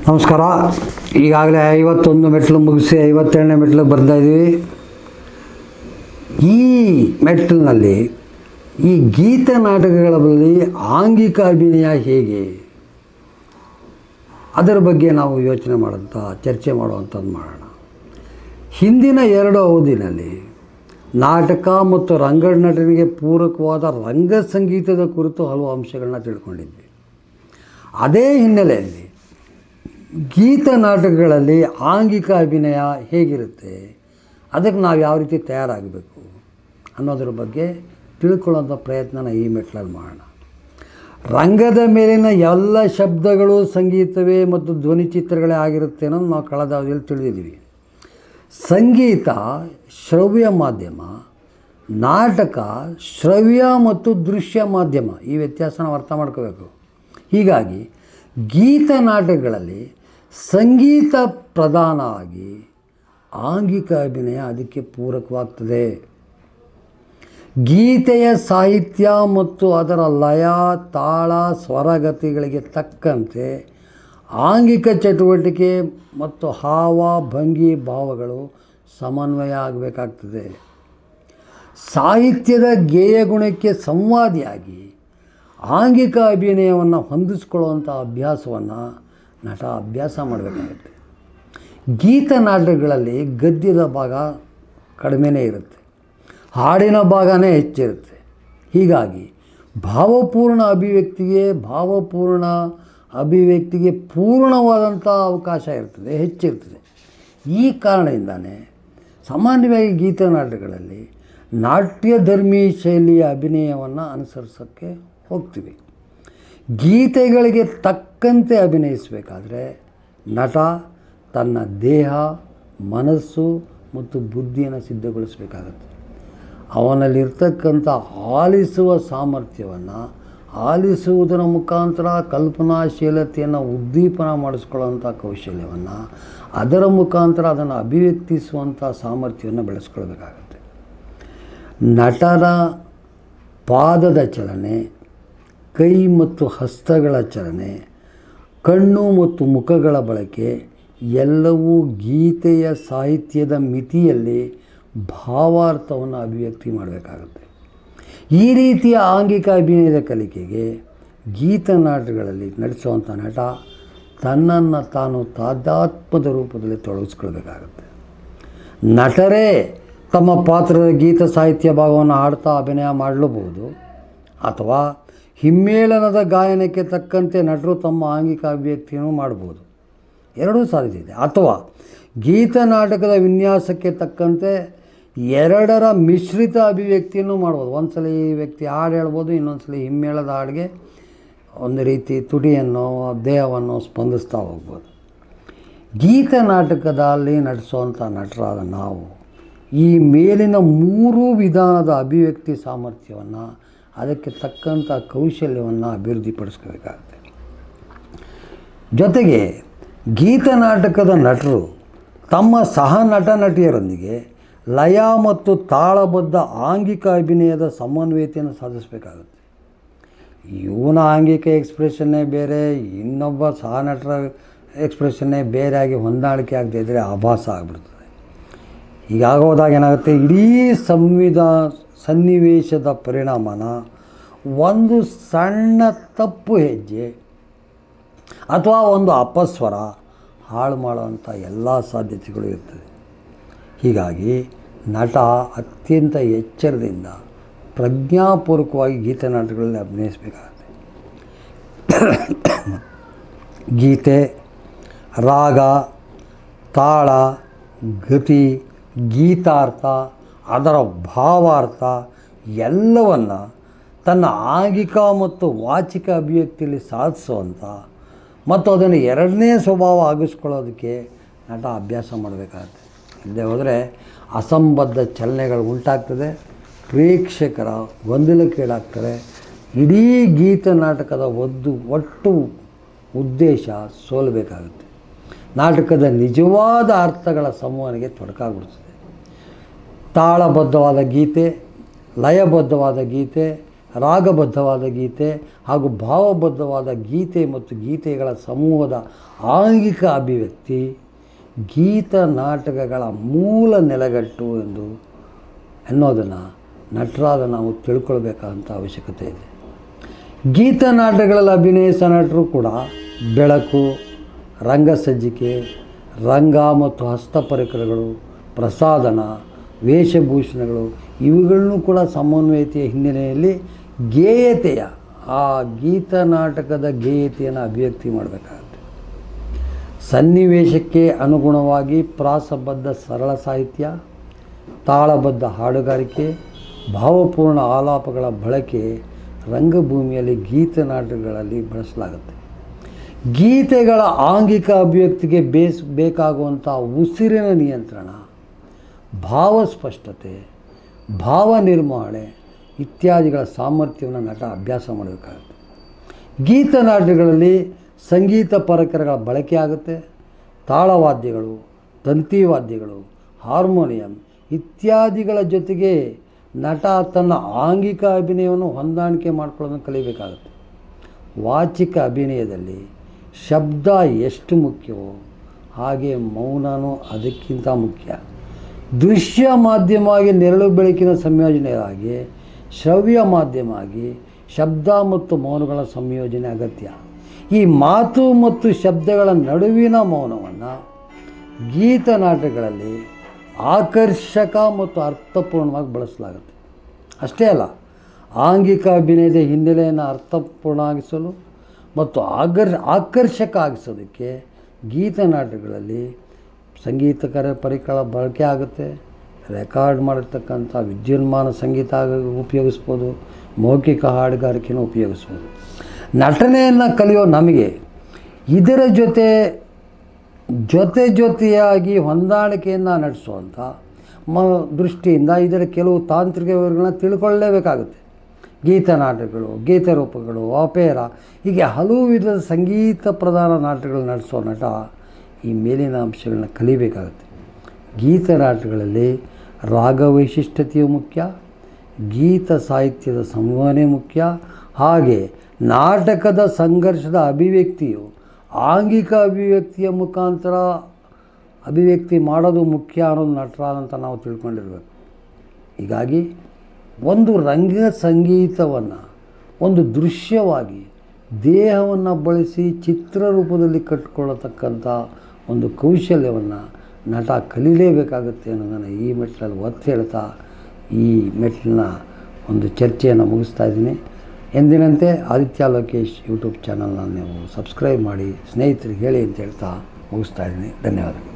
ನಮಸ್ಕಾರ ಈಗಾಗಲೇ ಐವತ್ತೊಂದು ಮೆಟ್ಲು ಮುಗಿಸಿ ಐವತ್ತೆರಡನೇ ಮೆಟ್ಲಿಗೆ ಬರ್ತಾ ಇದ್ದೀವಿ ಈ ಮೆಟ್ಟಿಲಿನಲ್ಲಿ ಈ ಗೀತ ನಾಟಕಗಳಲ್ಲಿ ಆಂಗಿಕ ಅಭಿನಯ ಹೇಗೆ ಅದರ ಬಗ್ಗೆ ನಾವು ಯೋಚನೆ ಮಾಡೋಂಥ ಚರ್ಚೆ ಮಾಡುವಂಥದ್ದು ಮಾಡೋಣ ಹಿಂದಿನ ಎರಡು ಅವಧಿನಲ್ಲಿ ನಾಟಕ ಮತ್ತು ರಂಗ ನಟನೆಗೆ ಪೂರಕವಾದ ರಂಗ ಸಂಗೀತದ ಕುರಿತು ಹಲವು ಅಂಶಗಳನ್ನ ತಿಳ್ಕೊಂಡಿದ್ವಿ ಅದೇ ಹಿನ್ನೆಲೆಯಲ್ಲಿ ಗೀತ ನಾಟಕಗಳಲ್ಲಿ ಆಂಗಿಕ ಅಭಿನಯ ಹೇಗಿರುತ್ತೆ ಅದಕ್ಕೆ ನಾವು ಯಾವ ರೀತಿ ತಯಾರಾಗಬೇಕು ಅನ್ನೋದ್ರ ಬಗ್ಗೆ ತಿಳ್ಕೊಳ್ಳೋಂಥ ಪ್ರಯತ್ನನ ಈ ಮೆಟ್ಲಲ್ಲಿ ಮಾಡೋಣ ರಂಗದ ಮೇಲಿನ ಎಲ್ಲ ಶಬ್ದಗಳು ಸಂಗೀತವೇ ಮತ್ತು ಧ್ವನಿಚಿತ್ರಗಳೇ ಆಗಿರುತ್ತೆ ಅನ್ನೋದು ನಾವು ಕಳೆದ ಅವಧಿಯಲ್ಲಿ ತಿಳಿದಿದ್ದೀವಿ ಸಂಗೀತ ಶ್ರವ್ಯ ಮಾಧ್ಯಮ ನಾಟಕ ಶ್ರವ್ಯ ಮತ್ತು ದೃಶ್ಯ ಮಾಧ್ಯಮ ಈ ವ್ಯತ್ಯಾಸ ನಾವು ಅರ್ಥ ಮಾಡ್ಕೋಬೇಕು ಹೀಗಾಗಿ ಗೀತ ನಾಟಕಗಳಲ್ಲಿ ಸಂಗೀತ ಪ್ರಧಾನ ಆಗಿ ಆಂಗಿಕ ಅಭಿನಯ ಅದಕ್ಕೆ ಪೂರಕವಾಗ್ತದೆ ಗೀತೆಯ ಸಾಹಿತ್ಯ ಮತ್ತು ಅದರ ಲಯ ತಾಳ ಸ್ವರಗತಿಗಳಿಗೆ ತಕ್ಕಂತೆ ಆಂಗಿಕ ಚಟುವಟಿಕೆ ಮತ್ತು ಹಾವ ಭಂಗಿ ಭಾವಗಳು ಸಮನ್ವಯ ಆಗಬೇಕಾಗ್ತದೆ ಸಾಹಿತ್ಯದ ಗೇಯ ಗುಣಕ್ಕೆ ಸಂವಾದಿಯಾಗಿ ಆಂಗಿಕ ಅಭಿನಯವನ್ನು ಹೊಂದಿಸ್ಕೊಳ್ಳುವಂಥ ಅಭ್ಯಾಸವನ್ನು ನಟ ಅಭ್ಯಾಸ ಮಾಡಬೇಕಾಗುತ್ತೆ ಗೀತ ನಾಟಕಗಳಲ್ಲಿ ಗದ್ಯದ ಭಾಗ ಕಡಿಮೆನೇ ಇರುತ್ತೆ ಹಾಡಿನ ಭಾಗನೇ ಹೆಚ್ಚಿರುತ್ತೆ ಹೀಗಾಗಿ ಭಾವಪೂರ್ಣ ಅಭಿವ್ಯಕ್ತಿಗೆ ಭಾವಪೂರ್ಣ ಅಭಿವ್ಯಕ್ತಿಗೆ ಪೂರ್ಣವಾದಂಥ ಅವಕಾಶ ಇರ್ತದೆ ಹೆಚ್ಚಿರ್ತದೆ ಈ ಕಾರಣದಿಂದಾನೇ ಸಾಮಾನ್ಯವಾಗಿ ಗೀತ ನಾಟಕಗಳಲ್ಲಿ ನಾಟ್ಯಧರ್ಮಿ ಶೈಲಿಯ ಅಭಿನಯವನ್ನು ಅನುಸರಿಸೋಕ್ಕೆ ಹೋಗ್ತೀವಿ ಗೀತೆಗಳಿಗೆ ತಕ್ಕಂತೆ ಅಭಿನಯಿಸಬೇಕಾದ್ರೆ ನಟ ತನ್ನ ದೇಹ ಮನಸ್ಸು ಮತ್ತು ಬುದ್ಧಿಯನ್ನು ಸಿದ್ಧಗೊಳಿಸಬೇಕಾಗತ್ತೆ ಅವನಲ್ಲಿರ್ತಕ್ಕಂಥ ಆಲಿಸುವ ಸಾಮರ್ಥ್ಯವನ್ನು ಆಲಿಸುವುದರ ಮುಖಾಂತರ ಕಲ್ಪನಾಶೀಲತೆಯನ್ನು ಉದ್ದೀಪನ ಮಾಡಿಸ್ಕೊಳ್ಳೋಂಥ ಕೌಶಲ್ಯವನ್ನು ಅದರ ಮುಖಾಂತರ ಅದನ್ನು ಅಭಿವ್ಯಕ್ತಿಸುವಂಥ ಸಾಮರ್ಥ್ಯವನ್ನು ಬೆಳೆಸ್ಕೊಳ್ಬೇಕಾಗತ್ತೆ ನಟನ ಪಾದದ ಚಲನೆ ಕೈ ಮತ್ತು ಹಸ್ತಗಳ ಚಲನೆ ಕಣ್ಣು ಮತ್ತು ಮುಖಗಳ ಬಳಕೆ ಎಲ್ಲವೂ ಗೀತೆಯ ಸಾಹಿತ್ಯದ ಮಿತಿಯಲ್ಲಿ ಭಾವಾರ್ಥವನ್ನು ಅಭಿವ್ಯಕ್ತಿ ಮಾಡಬೇಕಾಗುತ್ತೆ ಈ ರೀತಿಯ ಆಂಗಿಕ ಅಭಿನಯದ ಕಲಿಕೆಗೆ ಗೀತ ನಾಟಕಗಳಲ್ಲಿ ನಡೆಸುವಂಥ ನಟ ತನ್ನನ್ನು ತಾನು ತಾದಾತ್ಮದ ರೂಪದಲ್ಲಿ ತೊಡಗಿಸ್ಕೊಳ್ಬೇಕಾಗುತ್ತೆ ನಟರೇ ತಮ್ಮ ಪಾತ್ರದ ಗೀತ ಸಾಹಿತ್ಯ ಭಾಗವನ್ನು ಹಾಡ್ತಾ ಅಭಿನಯ ಮಾಡಲೂಬಹುದು ಅಥವಾ ಹಿಮ್ಮೇಳನದ ಗಾಯನಕ್ಕೆ ತಕ್ಕಂತೆ ನಟರು ತಮ್ಮ ಆಂಗಿಕ ಅಭಿವ್ಯಕ್ತಿಯನ್ನು ಮಾಡ್ಬೋದು ಎರಡೂ ಸಾಧ್ಯತೆ ಇದೆ ಅಥವಾ ಗೀತ ನಾಟಕದ ವಿನ್ಯಾಸಕ್ಕೆ ತಕ್ಕಂತೆ ಎರಡರ ಮಿಶ್ರಿತ ಅಭಿವ್ಯಕ್ತಿಯನ್ನು ಮಾಡ್ಬೋದು ಒಂದು ಸಲ ಈ ವ್ಯಕ್ತಿ ಹಾಡು ಹೇಳ್ಬೋದು ಇನ್ನೊಂದು ಸಲ ಹಿಮ್ಮೇಳದ ಹಾಡಿಗೆ ಒಂದು ರೀತಿ ತುಟಿಯನ್ನು ದೇಹವನ್ನು ಸ್ಪಂದಿಸ್ತಾ ಹೋಗ್ಬೋದು ಗೀತ ನಾಟಕದಲ್ಲಿ ನಟಿಸುವಂಥ ನಟರಾದ ನಾವು ಈ ಮೇಲಿನ ಮೂರೂ ವಿಧಾನದ ಅಭಿವ್ಯಕ್ತಿ ಸಾಮರ್ಥ್ಯವನ್ನು ಅದಕ್ಕೆ ತಕ್ಕಂಥ ಕೌಶಲ್ಯವನ್ನು ಅಭಿವೃದ್ಧಿಪಡಿಸ್ಕೋಬೇಕಾಗುತ್ತೆ ಜೊತೆಗೆ ಗೀತ ನಾಟಕದ ನಟರು ತಮ್ಮ ಸಹ ನಟ ನಟಿಯರೊಂದಿಗೆ ಲಯ ಮತ್ತು ತಾಳಬದ್ಧ ಆಂಗಿಕ ಅಭಿನಯದ ಸಮನ್ವಯತೆಯನ್ನು ಸಾಧಿಸಬೇಕಾಗುತ್ತೆ ಇವನ ಆಂಗಿಕ ಎಕ್ಸ್ಪ್ರೆಷನ್ನೇ ಬೇರೆ ಇನ್ನೊಬ್ಬ ಸಹ ನಟರ ಎಕ್ಸ್ಪ್ರೆಷನ್ನೇ ಬೇರೆಯಾಗಿ ಹೊಂದಾಣಿಕೆ ಆಗದೇ ಇದ್ದರೆ ಆಭಾಸ ಆಗಿಬಿಡ್ತದೆ ಹೀಗಾಗೋದಾಗ ಏನಾಗುತ್ತೆ ಇಡೀ ಸಂವಿಧಾ ಸನ್ನಿವೇಶದ ಪರಿಣಾಮನ ಒಂದು ಸಣ್ಣ ತಪ್ಪು ಹೆಜ್ಜೆ ಅಥವಾ ಒಂದು ಅಪಸ್ವರ ಹಾಳು ಮಾಡುವಂಥ ಎಲ್ಲ ಸಾಧ್ಯತೆಗಳು ಇರ್ತದೆ ಹೀಗಾಗಿ ನಟ ಅತ್ಯಂತ ಎಚ್ಚರದಿಂದ ಪ್ರಜ್ಞಾಪೂರ್ವಕವಾಗಿ ಗೀತ ನಾಟಕಗಳಲ್ಲಿ ಅಭಿನಯಿಸಬೇಕಾಗುತ್ತೆ ಗೀತೆ ರಾಗ ತಾಳ ಗತಿ ಗೀತಾರ್ಥ ಅದರ ಭಾವಾರ್ಥ ಎಲ್ಲವನ್ನು ತನ್ನ ಆಂಗಿಕ ಮತ್ತು ವಾಚಿಕ ಅಭಿವ್ಯಕ್ತಿಯಲ್ಲಿ ಸಾಧಿಸುವಂಥ ಮತ್ತು ಅದನ್ನು ಎರಡನೇ ಸ್ವಭಾವ ಆಗಿಸ್ಕೊಳ್ಳೋದಕ್ಕೆ ನಟ ಅಭ್ಯಾಸ ಮಾಡಬೇಕಾಗತ್ತೆ ಇಲ್ಲದೆ ಹೋದರೆ ಅಸಂಬದ್ಧ ಚಲನೆಗಳು ಉಂಟಾಗ್ತದೆ ಪ್ರೇಕ್ಷಕರ ಗೊಂದಲಕ್ಕೀಡಾಗ್ತಾರೆ ಇಡೀ ಗೀತ ನಾಟಕದ ಒದ್ದು ಒಟ್ಟು ಉದ್ದೇಶ ಸೋಲಬೇಕಾಗುತ್ತೆ ನಾಟಕದ ನಿಜವಾದ ಅರ್ಥಗಳ ಸಂವಹನೆಗೆ ತೊಡಕಾಗ್ಬಿಡ್ತದೆ ತಾಳಬದ್ಧವಾದ ಗೀತೆ ಲಯಬದ್ಧವಾದ ಗೀತೆ ರಾಗಬದ್ಧವಾದ ಗೀತೆ ಹಾಗೂ ಭಾವಬದ್ಧವಾದ ಗೀತೆ ಮತ್ತು ಗೀತೆಗಳ ಸಮೂಹದ ಆಂಗಿಕ ಅಭಿವ್ಯಕ್ತಿ ಗೀತ ನಾಟಕಗಳ ಮೂಲ ನೆಲೆಗಟ್ಟು ಎಂದು ಎನ್ನೋದನ್ನು ನಟರಾದ ನಾವು ತಿಳ್ಕೊಳ್ಬೇಕಾದಂಥ ಅವಶ್ಯಕತೆ ಇದೆ ಗೀತ ನಾಟಕಗಳಲ್ಲಿ ಅಭಿನಯಿಸೋ ನಟರು ಕೂಡ ಬೆಳಕು ರಂಗಸಜ್ಜಿಕೆ ರಂಗ ಮತ್ತು ಹಸ್ತಪರಿಕರಗಳು ಪ್ರಸಾದನ ವೇಷಭೂಷಣಗಳು ಇವುಗಳನ್ನು ಕೂಡ ಸಮನ್ವಯತೆಯ ಹಿನ್ನೆಲೆಯಲ್ಲಿ ಗೇಯತೆಯ ಆ ಗೀತ ನಾಟಕದ ಗೇಯತೆಯನ್ನು ಅಭಿವ್ಯಕ್ತಿ ಮಾಡಬೇಕಾಗುತ್ತೆ ಸನ್ನಿವೇಶಕ್ಕೆ ಅನುಗುಣವಾಗಿ ಪ್ರಾಸಬದ್ಧ ಸರಳ ಸಾಹಿತ್ಯ ತಾಳಬದ್ಧ ಹಾಡುಗಾರಿಕೆ ಭಾವಪೂರ್ಣ ಆಲಾಪಗಳ ಬಳಕೆ ರಂಗಭೂಮಿಯಲ್ಲಿ ಗೀತ ನಾಟಕಗಳಲ್ಲಿ ಬಳಸಲಾಗುತ್ತೆ ಗೀತೆಗಳ ಆಂಗಿಕ ಅಭಿವ್ಯಕ್ತಿಗೆ ಬೇಸ್ ಬೇಕಾಗುವಂಥ ಉಸಿರಿನ ನಿಯಂತ್ರಣ ಭಾವಸ್ಪಷ್ಟತೆ ಭಾವ ನಿರ್ವಹಣೆ ಇತ್ಯಾದಿಗಳ ಸಾಮರ್ಥ್ಯವನ್ನು ನಟ ಅಭ್ಯಾಸ ಮಾಡಬೇಕಾಗುತ್ತೆ ಗೀತ ನಾಟಕಗಳಲ್ಲಿ ಸಂಗೀತ ಪರಿಕರಗಳ ಬಳಕೆ ಆಗುತ್ತೆ ತಾಳವಾದ್ಯಗಳು ತಂತಿವಾದ್ಯಗಳು ಹಾರ್ಮೋನಿಯಂ ಇತ್ಯಾದಿಗಳ ಜೊತೆಗೆ ನಟ ತನ್ನ ಆಂಗಿಕ ಅಭಿನಯವನ್ನು ಹೊಂದಾಣಿಕೆ ಮಾಡ್ಕೊಳ್ಳೋದನ್ನು ಕಲಿಬೇಕಾಗುತ್ತೆ ವಾಚಿಕ ಅಭಿನಯದಲ್ಲಿ ಶಬ್ದ ಎಷ್ಟು ಮುಖ್ಯವೋ ಹಾಗೆ ಮೌನನೂ ಅದಕ್ಕಿಂತ ಮುಖ್ಯ ದೃಶ್ಯ ಮಾಧ್ಯಮವಾಗಿ ನೆರಳು ಬೆಳಕಿನ ಸಂಯೋಜನೆಯಾಗಿ ಶ್ರವ್ಯ ಮಾಧ್ಯಮ ಆಗಿ ಶಬ್ದ ಮತ್ತು ಮೌನಗಳ ಸಂಯೋಜನೆ ಅಗತ್ಯ ಈ ಮಾತು ಮತ್ತು ಶಬ್ದಗಳ ನಡುವಿನ ಮೌನವನ್ನು ಗೀತ ನಾಟಕಗಳಲ್ಲಿ ಆಕರ್ಷಕ ಮತ್ತು ಅರ್ಥಪೂರ್ಣವಾಗಿ ಬಳಸಲಾಗುತ್ತೆ ಅಷ್ಟೇ ಅಲ್ಲ ಆಂಗಿಕ ಅಭಿನಯದ ಹಿನ್ನೆಲೆಯನ್ನು ಅರ್ಥಪೂರ್ಣವಾಗಿಸಲು ಮತ್ತು ಆಗರ್ ಆಕರ್ಷಕ ಆಗಿಸೋದಕ್ಕೆ ಗೀತ ನಾಟಕಗಳಲ್ಲಿ ಸಂಗೀತಕರ ಪರಿಕರ ಬಳಕೆ ಆಗುತ್ತೆ ರೆಕಾರ್ಡ್ ಮಾಡಿರ್ತಕ್ಕಂಥ ವಿದ್ಯುನ್ಮಾನ ಸಂಗೀತ ಉಪಯೋಗಿಸ್ಬೋದು ಮೌಖಿಕ ಹಾಡುಗಾರಿಕೆಯನ್ನು ಉಪಯೋಗಿಸ್ಬೋದು ನಟನೆಯನ್ನು ಕಲಿಯೋ ನಮಗೆ ಇದರ ಜೊತೆ ಜೊತೆ ಜೊತೆಯಾಗಿ ಹೊಂದಾಣಿಕೆಯನ್ನು ನಡೆಸುವಂಥ ಮ ದೃಷ್ಟಿಯಿಂದ ಇದರ ಕೆಲವು ತಾಂತ್ರಿಕ ವಿವರಗಳನ್ನ ತಿಳ್ಕೊಳ್ಳೇಬೇಕಾಗುತ್ತೆ ಗೀತ ನಾಟಕಗಳು ಗೀತರೂಪಗಳು ಆಪೇರ ಹೀಗೆ ಹಲವು ವಿಧದ ಸಂಗೀತ ಪ್ರಧಾನ ನಾಟಕಗಳು ನಡೆಸೋ ನಟ ಈ ಮೇಲಿನ ಅಂಶಗಳನ್ನ ಕಲಿಬೇಕಾಗುತ್ತೆ ಗೀತ ನಾಟಕಗಳಲ್ಲಿ ರಾಗ ವೈಶಿಷ್ಟ್ಯತೆಯು ಮುಖ್ಯ ಗೀತ ಸಾಹಿತ್ಯದ ಸಂವಹನೆ ಮುಖ್ಯ ಹಾಗೆ ನಾಟಕದ ಸಂಘರ್ಷದ ಅಭಿವ್ಯಕ್ತಿಯು ಆಂಗಿಕ ಅಭಿವ್ಯಕ್ತಿಯ ಮುಖಾಂತರ ಅಭಿವ್ಯಕ್ತಿ ಮಾಡೋದು ಮುಖ್ಯ ಅನ್ನೋದು ನಟರಾದಂತ ನಾವು ತಿಳ್ಕೊಂಡಿರ್ಬೇಕು ಹೀಗಾಗಿ ಒಂದು ರಂಗ ಸಂಗೀತವನ್ನು ಒಂದು ದೃಶ್ಯವಾಗಿ ದೇಹವನ್ನು ಬಳಸಿ ಚಿತ್ರರೂಪದಲ್ಲಿ ಕಟ್ಟಿಕೊಳ್ಳತಕ್ಕಂಥ ಒಂದು ಕೌಶಲ್ಯವನ್ನು ನಟ ಕಲೀಲೇಬೇಕಾಗುತ್ತೆ ಅನ್ನೋದನ್ನು ಈ ಮೆಟ್ಲಲ್ಲಿ ಒತ್ತು ಹೇಳ್ತಾ ಈ ಮೆಟ್ಲಿನ ಒಂದು ಚರ್ಚೆಯನ್ನು ಮುಗಿಸ್ತಾ ಇದ್ದೀನಿ ಎಂದಿನಂತೆ ಆದಿತ್ಯ ಲೋಕೇಶ್ ಯೂಟ್ಯೂಬ್ ಚಾನಲ್ನ ನೀವು ಸಬ್ಸ್ಕ್ರೈಬ್ ಮಾಡಿ ಸ್ನೇಹಿತರಿಗೆ ಹೇಳಿ ಅಂತ ಹೇಳ್ತಾ ಮುಗಿಸ್ತಾ ಇದ್ದೀನಿ ಧನ್ಯವಾದಗಳು